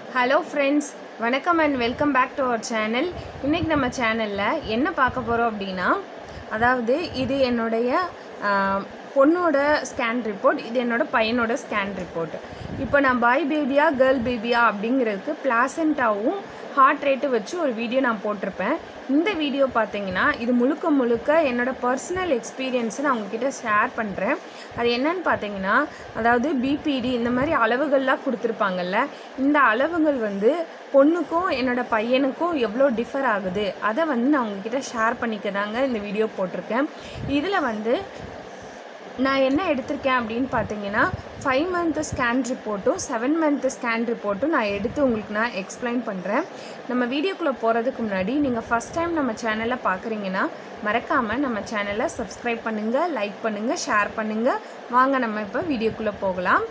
hello friends வணக்கம் and welcome back to our channel இன்றைக்கி நம்ம சேனலில் என்ன பார்க்க போகிறோம் அப்படின்னா அதாவது இது என்னுடைய ஆஹ், பொண்ணோட ஸ்கேன் ரிப்போர்ட் இது என்னோட பையனோட ஸ்கேன் ரிப்போர்ட் இப்போ நான் பாய் பேபியா கேர்ள் பேபியா அப்படிங்கிறதுக்கு பிளாசண்டாவும் ஹார்ட் ரேட்டு வச்சு ஒரு வீடியோ நான் போட்டிருப்பேன் இந்த வீடியோ பார்த்தீங்கன்னா இது முழுக்க முழுக்க என்னோட பர்சனல் எக்ஸ்பீரியன்ஸை நான் உங்ககிட்ட ஷேர் பண்ணுறேன் அது என்னன்னு பார்த்தீங்கன்னா அதாவது பிபிடி இந்த மாதிரி அளவுகள்லாம் கொடுத்துருப்பாங்கல்ல இந்த அளவுகள் வந்து பொண்ணுக்கும் என்னோட பையனுக்கும் எவ்வளோ டிஃபர் ஆகுது அதை வந்து நான் உங்ககிட்ட ஷேர் பண்ணிக்க தாங்க இந்த வீடியோ போட்டிருக்கேன் இதில் வந்து நான் என்ன எடுத்திருக்கேன் அப்படின்னு பார்த்தீங்கன்னா ஃபைவ் மந்த்து ஸ்கேன் ரிப்போர்ட்டும் செவன் மந்த்து ஸ்கேன் ரிப்போர்ட்டும் நான் எடுத்து உங்களுக்கு நான் எக்ஸ்பிளைன் பண்ணுறேன் நம்ம வீடியோக்குள்ளே போகிறதுக்கு முன்னாடி நீங்கள் ஃபஸ்ட் டைம் நம்ம சேனலை பார்க்குறீங்கன்னா மறக்காமல் நம்ம சேனலை சப்ஸ்கிரைப் பண்ணுங்கள் லைக் பண்ணுங்கள் ஷேர் பண்ணுங்கள் வாங்க நம்ம இப்போ வீடியோக்குள்ளே போகலாம்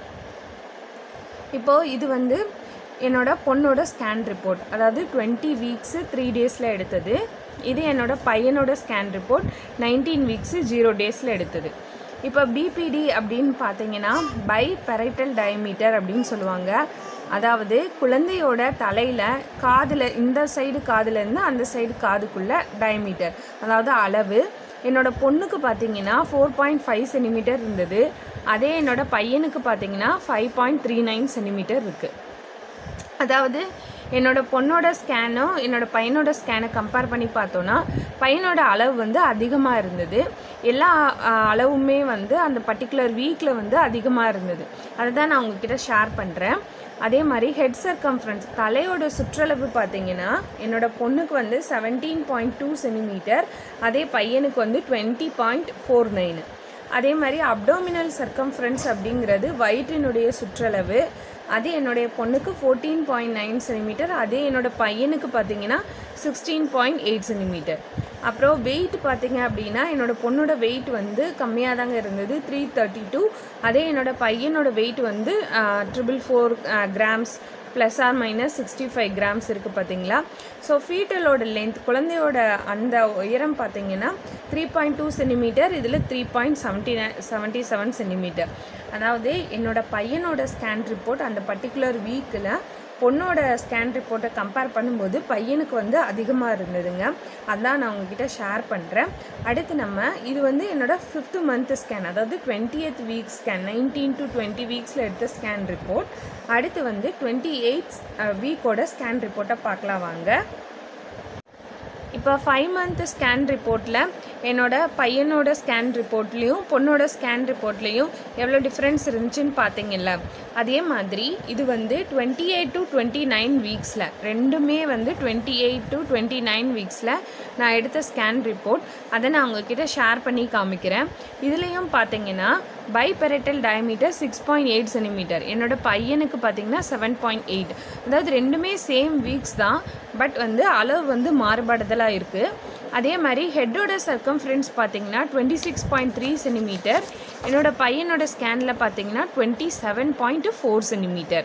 இப்போது இது வந்து என்னோட பொண்ணோட ஸ்கேன் ரிப்போர்ட் அதாவது டுவெண்ட்டி வீக்ஸு த்ரீ டேஸில் எடுத்தது இது என்னோட பையனோட scan report nineteen weeks zero டேஸில் எடுத்தது இப்போ பிபிடி அப்படின்னு பார்த்தீங்கன்னா பை பெரைட்டல் டயமீட்டர் அப்படின்னு சொல்லுவாங்க அதாவது குழந்தையோட தலையில் காதில் இந்த சைடு காதுலேருந்து அந்த சைடு காதுக்குள்ள டயமீட்டர் அதாவது அளவு என்னோட பொண்ணுக்கு பார்த்தீங்கன்னா ஃபோர் பாயிண்ட் ஃபைவ் சென்டிமீட்டர் இருந்தது அதே என்னோட பையனுக்கு பார்த்தீங்கன்னா five point three nine centimetre இருக்குது அதாவது என்னோட பொண்ணோட ஸ்கேனும் என்னோட பையனோட ஸ்கேனை கம்பேர் பண்ணி பார்த்தோன்னா பையனோட அளவு வந்து அதிகமாக இருந்தது எல்லா அஹ், அளவுமே வந்து அந்த பர்டிகுலர் வீக்கில் வந்து அதிகமாக இருந்தது அதை தான் நான் உங்ககிட்ட ஷேர் பண்ணுறேன் அதே மாதிரி ஹெட் சர்க்கம்ஃபரன்ஸ் தலையோட சுற்றளவு பார்த்தீங்கன்னா என்னோட பொண்ணுக்கு வந்து செவன்டீன் பாயிண்ட் டூ சென்டிமீட்டர் அதே பையனுக்கு வந்து டுவெண்ட்டி பாயிண்ட் ஃபோர் நைனு அதே மாதிரி அப்டோமினல் சர்க்கம்ஃபரன்ஸ் அப்படிங்கிறது வயிற்றினுடைய சுற்றளவு அது என்னுடைய பொண்ணுக்கு ஃபோர்டீன் பாயிண்ட் நைன் சென்டிமீட்டர் அதே என்னோட பையனுக்கு பார்த்தீங்கன்னா சிக்ஸ்டீன் பாயிண்ட் எயிட் சென்டிமீட்டர் அப்புறம் வெயிட் பார்த்தீங்க அப்படின்னா என்னோட பொண்ணோட வெயிட் வந்து கம்மியாக தாங்க இருந்தது த்ரீ தேர்ட்டி டூ அதே என்னோட பையனோட வெயிட் வந்து triple four grams plus or minus sixty five grams இருக்குது பார்த்தீங்களா ஸோ ஃபீட்டலோட லென்த் குழந்தையோட அந்த உயரம் பார்த்தீங்கன்னா த்ரீ பாயிண்ட் டூ சென்டிமீட்டர் இதில் three point seventy nine seventy seven centimetre அதாவது என்னோட பையனோட ஸ்கேன் ரிப்போர்ட் அந்த பர்டிகுலர் வீக்கில் பொண்ணோட ஸ்கேன் ரிப்போர்ட்டை கம்பேர் பண்ணும்போது பையனுக்கு வந்து அதிகமாக இருந்ததுங்க அதான் நான் உங்ககிட்ட ஷேர் பண்ணுறேன் அடுத்து நம்ம இது வந்து என்னோட ஃபிஃப்த்து மந்த் ஸ்கேன் அதாவது twentieth week scan nineteen to twenty வீக்ஸில் எடுத்த ஸ்கேன் ரிப்போர்ட் அடுத்து வந்து டுவெண்ட்டி எயிட் வீக்கோட ஸ்கேன் ரிப்போர்ட்டை பார்க்கலாம் வாங்க இப்போ ஃபைவ் மந்த் ஸ்கேன் ரிப்போர்ட்டில் என்னோட பையனோட ஸ்கேன் ரிப்போர்ட்லேயும் பொண்ணோட ஸ்கேன் ரிப்போர்ட்லேயும் எவ்வளோ டிஃப்ரென்ஸ் இருந்துச்சுன்னு பார்த்தீங்கல்ல அதே மாதிரி இது வந்து twenty eight to twenty nine வீக்ஸில் ரெண்டுமே வந்து twenty eight to twenty nine வீக்ஸில் நான் எடுத்த ஸ்கேன் ரிப்போர்ட் அதை நான் உங்ககிட்ட ஷேர் பண்ணி காமிக்கிறேன் இதுலேயும் பார்த்தீங்கன்னா biparietal diameter six point eight centimetre என்னோட பையனுக்கு பார்த்தீங்கன்னா செவன் பாயிண்ட் எயிட் அதாவது ரெண்டுமே சேம் வீக்ஸ் தான் பட் வந்து அளவு வந்து மாறுபடுதலாக இருக்குது அதே மாதிரி ஹெட்டோட சர்க்கம்ஃபரன்ஸ் பார்த்தீங்கன்னா twenty six point three centimetre என்னோட பையனோட ஸ்கேனில் பார்த்தீங்கன்னா twenty seven point four centimetre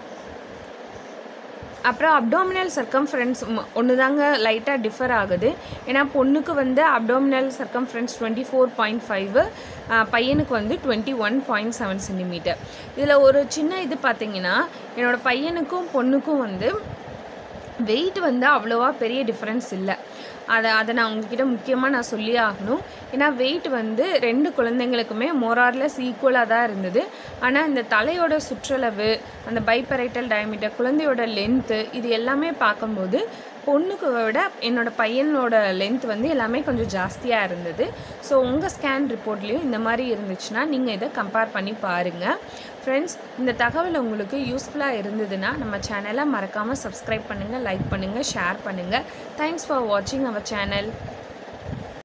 அப்புறம் அப்டோமினல் சர்க்கம்ஃபரன்ஸ் ஒன்று தாங்க லைட்டாக டிஃபர் ஆகுது ஏன்னா பொண்ணுக்கு வந்து abdominal circumference twenty four point five பையனுக்கு வந்து twenty one point seven centimetre இதில் ஒரு சின்ன இது பார்த்தீங்கன்னா என்னோட பையனுக்கும் பொண்ணுக்கும் வந்து வெயிட் வந்து அவ்வளோவா பெரிய டிஃப்ரென்ஸ் இல்லை அதை அதை நான் உங்ககிட்ட முக்கியமாக நான் சொல்லியே ஆகணும் ஏன்னா வெயிட் வந்து ரெண்டு குழந்தைங்களுக்குமே மோரார்லெஸ் ஈக்குவலாக தான் இருந்தது ஆனால் இந்த தலையோட சுற்றளவு அந்த பைப்பரைட்டல் டயமீட்டர் குழந்தையோட லென்த்து இது எல்லாமே பார்க்கும்போது பொண்ணுக்கு விட என்னோட பையனோட லென்த் வந்து எல்லாமே கொஞ்சம் ஜாஸ்தியாக இருந்தது ஸோ உங்கள் ஸ்கேன் ரிப்போர்ட்லேயும் இந்த மாதிரி இருந்துச்சுன்னா நீங்கள் இதை கம்பேர் பண்ணி பாருங்கள் ஃப்ரெண்ட்ஸ் இந்த தகவல் உங்களுக்கு யூஸ்ஃபுல்லாக இருந்ததுன்னா நம்ம சேனலை மறக்காமல் சப்ஸ்கிரைப் பண்ணுங்கள் லைக் பண்ணுங்கள் ஷேர் பண்ணுங்கள் தேங்க்ஸ் ஃபார் வாட்சிங் அவர் சேனல்